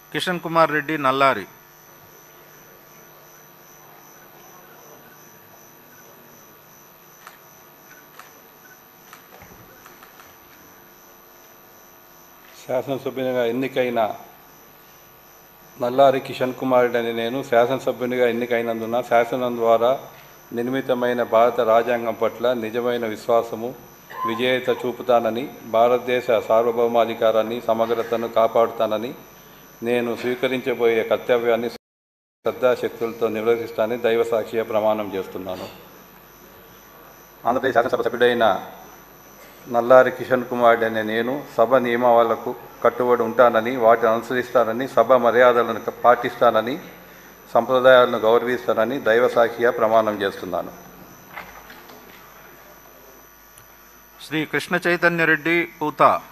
కిషన్ కుమార్ రెడ్డి నల్లారి శాసనసభ్యునిగా ఎన్నికైన నల్లారి కిషన్ కుమార్ రెడ్డి అని నేను శాసనసభ్యునిగా ఎన్నికైనందున శాసనం ద్వారా నిర్మితమైన భారత రాజ్యాంగం పట్ల నిజమైన విశ్వాసము విజేత చూపుతానని భారతదేశ సార్వభౌమాధికారాన్ని సమగ్రతను కాపాడుతానని నేను స్వీకరించబోయే కర్తవ్యాన్ని శ్రద్ధాశక్తులతో నిర్వహిస్తానని దైవ సాక్షిగా ప్రమాణం చేస్తున్నాను ఆంధ్రప్రదేశ్ శాసనసభ సభ్యుడైన నల్లారి కిషన్ కుమార్ రెడ్డి అనే నేను సభ నియమాలకు కట్టుబడి ఉంటానని వాటిని అనుసరిస్తానని సభ మర్యాదలను పాటిస్తానని సంప్రదాయాలను గౌరవిస్తానని దైవ సాక్షిగా ప్రమాణం చేస్తున్నాను శ్రీ కృష్ణ చైతన్య రెడ్డి పూత